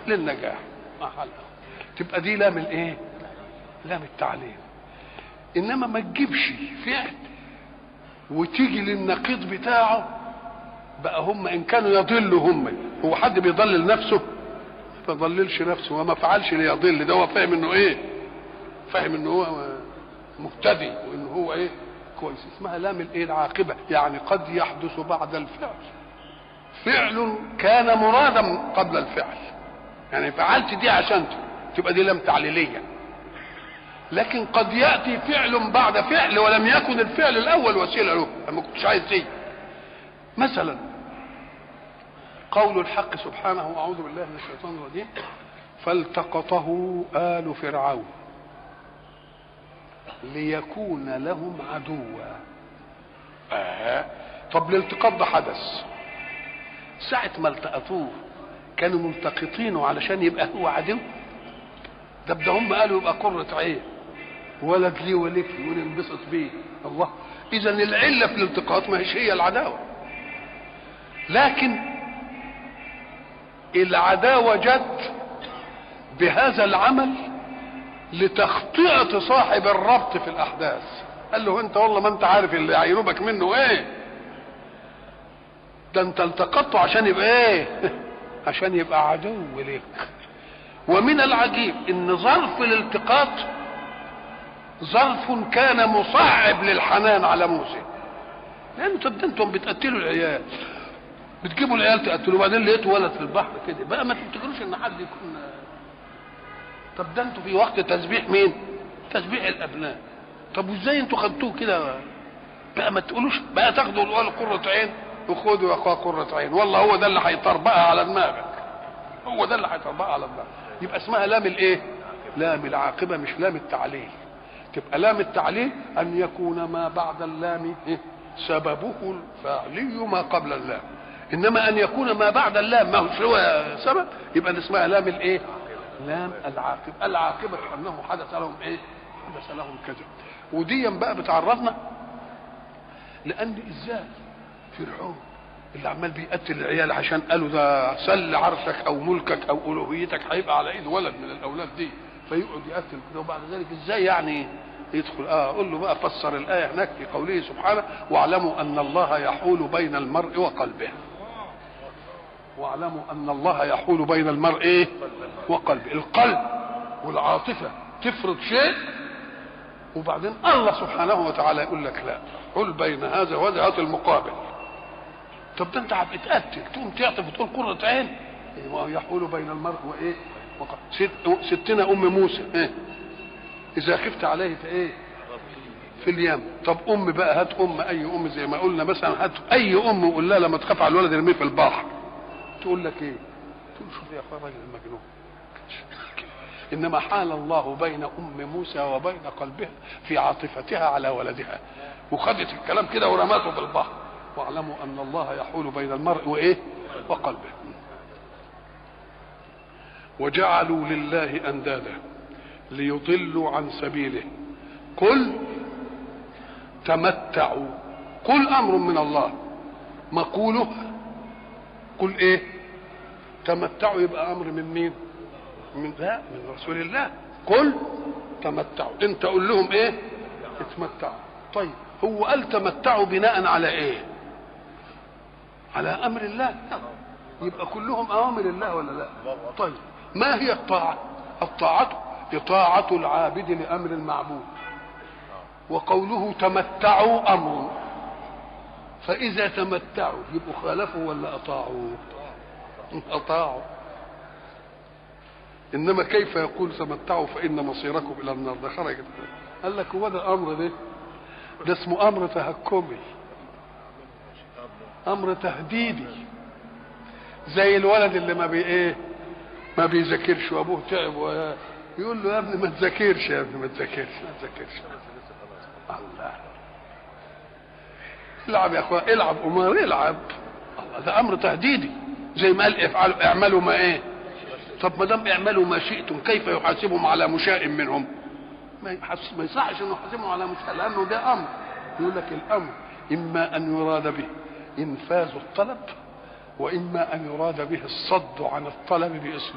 للنجاح محل تبقى دي لام الايه لام التعليل انما ما تجيبش فعل وتيجي للنقيض بتاعه بقى هم ان كانوا يضلوا هم هو حد بيضلل نفسه ما ضللش نفسه وما فعلش ليضل ده هو فاهم انه ايه فاهم انه هو مهتدي وان هو ايه كويس اسمها لام الايه العاقبه يعني قد يحدث بعد الفعل فعل كان مرادا قبل الفعل يعني فعلت دي عشان تبقى دي لام تعليليه لكن قد ياتي فعل بعد فعل ولم يكن الفعل الاول وسيله له ما كنتش عايز دي مثلا قول الحق سبحانه واعوذ بالله من الشيطان الرجيم فالتقطه ال فرعون ليكون لهم عدوا آه. طب الالتقاط ده حدث ساعة ما التقطوه كانوا ملتقطينه علشان يبقى هو عدو ده ده هم قالوا يبقى قرة عين ولد لي ولك وننبسط بيه الله اذا العله في الالتقاط ما هيش هي العداوه لكن العداوه جت بهذا العمل لتخطئه صاحب الربط في الاحداث قال له انت والله ما انت عارف اللي هينوبك منه ايه ده انت التقطته عشان يبقى ايه عشان يبقى عدو ليك ومن العجيب ان ظرف الالتقاط ظرف كان مصعب للحنان على موسى لان طب ده انتم بتقتلوا العيال بتجيبوا العيال تقتلوا وبعدين لقيتوا ولد في البحر كده بقى ما تفتكروش ان حد يكون طب ده انتوا في وقت تسبيح مين؟ تسبيح الابناء طب وازاي انتوا خدتوه كده بقى ما تقولوش بقى تاخدوا الولد قرة عين وخدوا يا اخويا قرة عين والله هو ده اللي هيطربقها على دماغك هو ده اللي هيطربقها على دماغك يبقى اسمها لام الايه؟ لام العاقبه مش لام التعليل تبقى لام التعليل ان يكون ما بعد اللام سببه الفعلي ما قبل اللام انما ان يكون ما بعد اللام ما هوش هو سبب يبقى دي اسمها لام الايه؟ لام العاقبه العاقبه انه حدث لهم ايه؟ حدث لهم كذا وديا بقى بتعرضنا لان ازاي فرعون اللي عمال بيقتل العيال عشان قالوا ده سل عرشك او ملكك او الوهيتك هيبقى على ايد ولد من الاولاد دي فيقعد يقتل كده وبعد ذلك ازاي يعني يدخل اه قول له بقى فسر الايه هناك في قوله سبحانه واعلموا ان الله يحول بين المرء وقلبه واعلموا ان الله يحول بين المرء ايه وقلبه القلب والعاطفه تفرض شيء وبعدين الله سبحانه وتعالى يقول لك لا حل بين هذا وهذا هات المقابل طب ده انت هتتقتل تقوم تعطف وتقول قرة عين يحول بين المرء وايه وقال ست ستنا ام موسى ايه اذا خفت عليه فايه في اليم طب ام بقى هات ام اي ام زي ما قلنا مثلا هات اي ام وقول لها لما تخاف على الولد ارميه في البحر تقول لك ايه تقول شوف يا اخويا الراجل المجنون انما حال الله بين ام موسى وبين قلبها في عاطفتها على ولدها وخدت الكلام كده ورماته في البحر واعلموا ان الله يحول بين المرء وايه وقلبه وجعلوا لله اندادا ليضلوا عن سبيله قل تمتعوا قل امر من الله مقوله قل ايه تمتعوا يبقى امر من مين من لا من رسول الله قل تمتعوا انت قول لهم ايه اتمتعوا طيب هو قال تمتعوا بناء على ايه على امر الله يبقى كلهم اوامر الله ولا لا طيب ما هي الطاعه الطاعه اطاعه العابد لامر المعبود وقوله تمتعوا امر فاذا تمتعوا يبقوا خالفوا ولا اطاعوا اطاعوا انما كيف يقول تمتعوا فان مصيركم الى النار ده خرجت قال لك هو ده امر ده ده اسمه امر تهكمي امر تهديدي زي الولد اللي ما بي ايه ما بيذاكرش وابوه تعب و... يقول له يا ابني ما تذاكرش يا ابني ما تذاكرش ما تذاكرش الله العب يا اخويا العب امار العب الله ده امر تهديدي زي ما قال افعلوا اعملوا ما ايه طب ما دام اعملوا ما شئتم كيف يحاسبهم على مشاء منهم ما يحس... ما يصحش انه يحاسبهم على مشاء لانه ده امر يقول لك الامر اما ان يراد به انفاذ الطلب واما ان يراد به الصد عن الطلب باسلوب